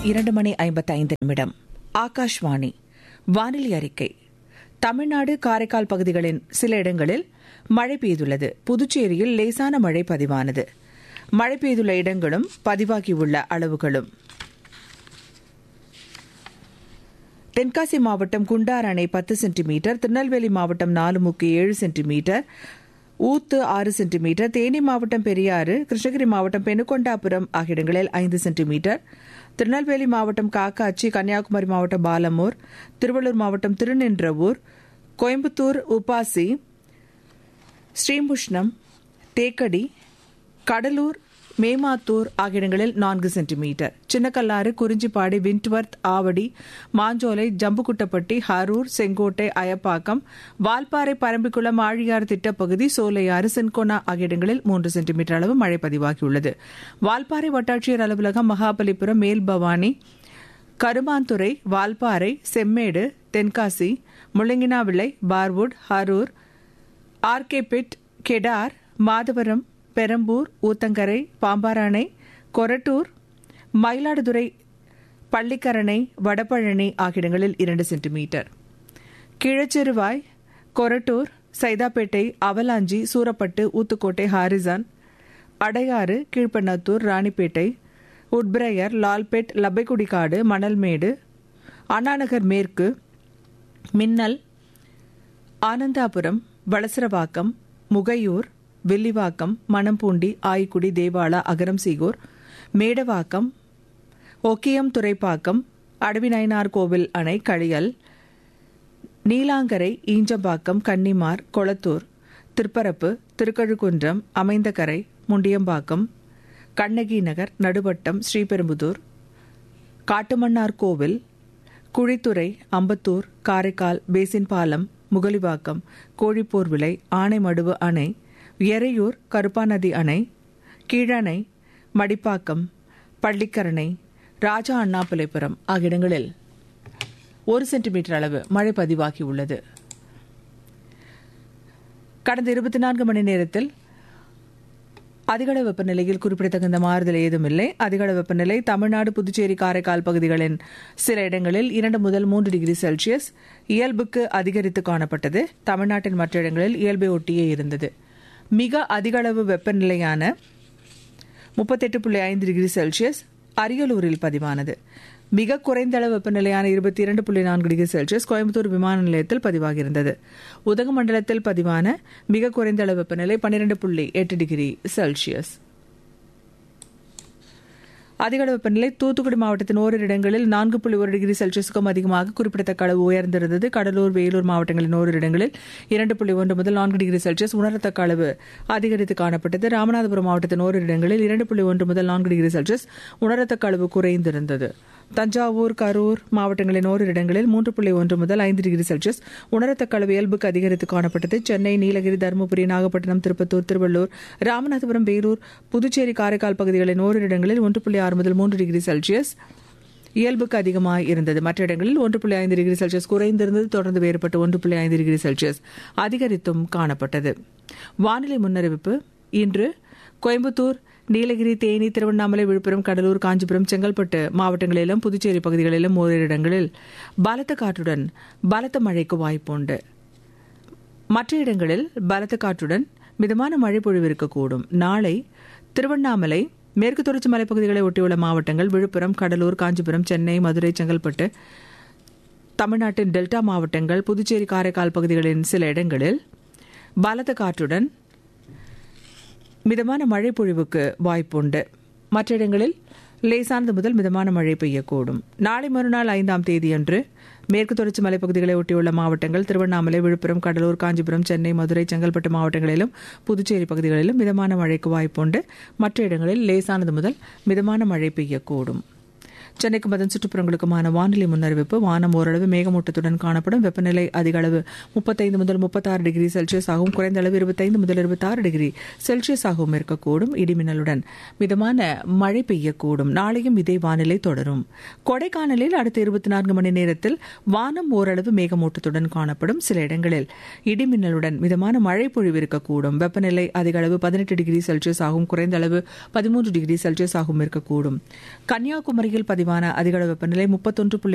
இரண்டு மணி ஐம்பத்தைந்து நிமிடம் ஆகாஷ்வாணி வானிலை அறிக்கை தமிழ்நாடு காரைக்கால் பகுதிகளின் சில இடங்களில் மழை பெய்துள்ளது புதுச்சேரியில் லேசான மழை பதிவானது மழை பெய்துள்ள இடங்களும் பதிவாகியுள்ள அளவுகளும் தென்காசி மாவட்டம் குண்டார் அணை பத்து சென்டிமீட்டர் திருநெல்வேலி மாவட்டம் நாலுமுக்கு ஏழு சென்டிமீட்டர் ஊத்து ஆறு சென்டிமீட்டர் தேனி மாவட்டம் பெரியாறு கிருஷ்ணகிரி மாவட்டம் பெனுகொண்டாபுரம் ஆகிய இடங்களில் ஐந்து சென்டிமீட்டர் திருநெல்வேலி மாவட்டம் காக்காட்சி கன்னியாகுமரி மாவட்டம் பாலமூர் திருவள்ளூர் மாவட்டம் திருநின்றவூர் கோயம்புத்தூர் உப்பாசி ஸ்ரீமுஷ்ணம் தேக்கடி கடலூர் மேமாத்தூர் ஆகிய இடங்களில் நான்கு சென்டிமீட்டர் சின்னக்கல்லாறு குறிஞ்சிப்பாடி விண்ட்வர்த் ஆவடி மாஞ்சோலை ஜம்புக்குட்டப்பட்டி ஹரூர் செங்கோட்டை அயப்பாக்கம் வால்பாறை பரம்பிக்குளம் ஆழியாறு திட்டப்பகுதி சோலையாறு சென்கோனா ஆகிய இடங்களில் மூன்று சென்டிமீட்டர் அளவு மழை பதிவாகியுள்ளது வால்பாறை வட்டாட்சியர் அலுவலகம் மகாபலிபுரம் மேல்பவானி கருமாந்துறை வால்பாறை செம்மேடு தென்காசி முள்ளங்கினாவிளை பார்வுட் ஹரூர் ஆர்கேபிட் கெடார் மாதவரம் பெரம்பூர் ஊத்தங்கரை பாம்பாராணை கொரட்டூர் மயிலாடுதுறை பள்ளிக்கரணை வடபழனி ஆகிய இடங்களில் இரண்டு centimetre Kilacheruvai Korattur Saidapet Avalanche Soorappattu Uthukottai Harrison Adyar Kilpennathur Ranipet Woodbriar Lalpet Lappaikudikadu Manalmedu Annanagar மேற்கு மின்னல் ஆனந்தாபுரம் வளசரவாக்கம் முகையூர் வில்லிவாக்கம் மணம்பூண்டி ஆய்க்குடி தேவாலா அகரம் சீகூர் மேடவாக்கம் ஒக்கியம் துறைப்பாக்கம் அடவிநயனார் கோவில் அணை களியல் நீலாங்கரை ஈஞ்சம்பாக்கம் கன்னிமார் கொளத்தூர் திருப்பரப்பு திருக்கழுக்குன்றம் அமைந்தகரை முண்டியம்பாக்கம் கண்ணகி நகர் நடுவட்டம் ஸ்ரீபெரும்புதூர் காட்டுமன்னார் கோவில் குழித்துறை அம்பத்தூர் காரைக்கால் பேசின்பாலம் முகலிவாக்கம் கோழிப்போர் விலை ஆனைமடுவு அணை எறையூர் கருப்பாநதி அணை கீழணை மடிப்பாக்கம் பள்ளிக்கரணை ராஜா அண்ணாபிள்ளைபுரம் ஆகிய இடங்களில் ஒரு சென்டிமீட்டர் அளவு மழை பதிவாகியுள்ளது கடந்த இருபத்தி நான்கு மணி நேரத்தில் அதிகள வெப்பநிலையில் குறிப்பிடத்தகுந்த மாறுதல் ஏதுமில்லை அதிகள வெப்பநிலை தமிழ்நாடு புதுச்சேரி காரைக்கால் பகுதிகளின் சில இடங்களில் இரண்டு முதல் மூன்று டிகிரி செல்சியஸ் இயல்புக்கு அதிகரித்து காணப்பட்டது தமிழ்நாட்டின் மற்ற இடங்களில் இயல்பை ஒட்டியே இருந்தது மிக அதிகளவு வெப்பநிலையான முப்பத்தெட்டு புள்ளி ஐந்து டிகிரி செல்சியஸ் அரியலூரில் பதிவானது மிக குறைந்த அளவு வெப்பநிலையான இருபத்தி இரண்டு புள்ளி நான்கு டிகிரி செல்சியஸ் கோயம்புத்தூர் விமான நிலையத்தில் பதிவாகியிருந்தது உதகமண்டலத்தில் பதிவான மிக குறைந்த அளவு வெப்பநிலை பன்னிரண்டு புள்ளி எட்டு டிகிரி செல்சியஸ் அதிகளவு வெப்பநிலை தூத்துக்குடி மாவட்டத்தின் ஓரிரு இடங்களில் நான்கு புள்ளி ஒரு டிகிரி செல்சியஸுக்கும் அதிகமாக குறிப்பிடத்தக்க அளவு உயர்ந்திருந்தது கடலூர் வேலூர் மாவட்டங்களின் ஓரிரு இடங்களில் இரண்டு புள்ளி ஒன்று முதல் நான்கு டிகிரி செல்சியஸ் உணரத்தக்க அளவு அதிகரித்து காணப்பட்டது ராமநாதபுரம் மாவட்டத்தின் ஓரிரு இடங்களில் இரண்டு புள்ளி ஒன்று முதல் நான்கு டிகிரி செல்சியஸ் உணரத்தக்க அளவு குறைந்திருந்தது தஞ்சாவூர் கரூர் மாவட்டங்களின் ஓரிரு இடங்களில் மூன்று புள்ளி ஒன்று முதல் ஐந்து டிகிரி செல்சியஸ் உணரத்தக்க அளவு இயல்புக்கு அதிகரித்து காணப்பட்டது சென்னை நீலகிரி தருமபுரி நாகப்பட்டினம் திருப்பத்தூர் திருவள்ளூர் ராமநாதபுரம் வேலூர் புதுச்சேரி காரைக்கால் பகுதிகளின் ஓரிரு இடங்களில் ஒன்று புள்ளி ஆறு முதல் மூன்று டிகிரி செல்சியஸ் இயல்புக்கு அதிகமாக இருந்தது மற்ற இடங்களில் ஒன்று புள்ளி ஐந்து டிகிரி செல்சியஸ் குறைந்திருந்தது தொடர்ந்து வேறுபட்டு ஒன்று புள்ளி ஐந்து டிகிரி செல்சியஸ் அதிகரித்தும் காணப்பட்டது வானிலை முன்னறிவிப்பு இன்று கோயம்புத்தூர் நீலகிரி தேனி திருவண்ணாமலை விழுப்புரம் கடலூர் காஞ்சிபுரம் செங்கல்பட்டு மாவட்டங்களிலும் புதுச்சேரி பகுதிகளிலும் ஓரிரு இடங்களில் பலத்த காற்றுடன் பலத்த மழைக்கு வாய்ப்புண்டு மற்ற இடங்களில் பலத்த காற்றுடன் மிதமான மழை பொழிவு இருக்கக்கூடும் நாளை திருவண்ணாமலை மேற்கு தொடர்ச்சி மலைப்பகுதிகளை ஒட்டியுள்ள மாவட்டங்கள் விழுப்புரம் கடலூர் காஞ்சிபுரம் சென்னை மதுரை செங்கல்பட்டு தமிழ்நாட்டின் டெல்டா மாவட்டங்கள் புதுச்சேரி காரைக்கால் பகுதிகளின் சில இடங்களில் பலத்த காற்றுடன் மிதமான மழை பொழிவுக்கு வாய்ப்புண்டு மற்ற இடங்களில் லேசானது முதல் மிதமான மழை பெய்யக்கூடும் நாளை மறுநாள் ஐந்தாம் தேதியன்று மேற்கு தொடர்ச்சி மலைப்பகுதிகளை ஒட்டியுள்ள மாவட்டங்கள் திருவண்ணாமலை விழுப்புரம் கடலூர் காஞ்சிபுரம் சென்னை மதுரை செங்கல்பட்டு மாவட்டங்களிலும் புதுச்சேரி பகுதிகளிலும் மிதமான மழைக்கு வாய்ப்புண்டு மற்ற இடங்களில் லேசானது முதல் மிதமான மழை பெய்யக்கூடும் சென்னைக்கும் அதன் சுற்றுப்புறங்களுக்குமான வானிலை முன்னறிவிப்பு வானம் ஓரளவு மேகமூட்டத்துடன் காணப்படும் வெப்பநிலை அதிக அளவு முப்பத்தைந்து முதல் முப்பத்தாறு டிகிரி செல்சியஸ் ஆகவும் குறைந்த அளவு இருபத்தைந்து முதல் இருபத்தாறு டிகிரி செல்சியஸ் ஆகவும் இருக்கக்கூடும் இடிமின்னலுடன் மிதமான மழை பெய்யக்கூடும் நாளையும் இதே வானிலை தொடரும் கொடைக்கானலில் அடுத்த இருபத்தி நான்கு மணி நேரத்தில் வானம் ஓரளவு மேகமூட்டத்துடன் காணப்படும் சில இடங்களில் இடிமின்னலுடன் மிதமான மழை பொழிவு இருக்கக்கூடும் வெப்பநிலை அதிக அளவு பதினெட்டு டிகிரி செல்சியஸ் ஆகும் குறைந்த அளவு பதிமூன்று டிகிரி செல்சியஸ் ஆகவும் இருக்கக்கூடும் கன்னியாகுமரியில் பதிவான பதிவான அதிகளவு வெப்பநிலை முப்பத்தொன்று புள்ளி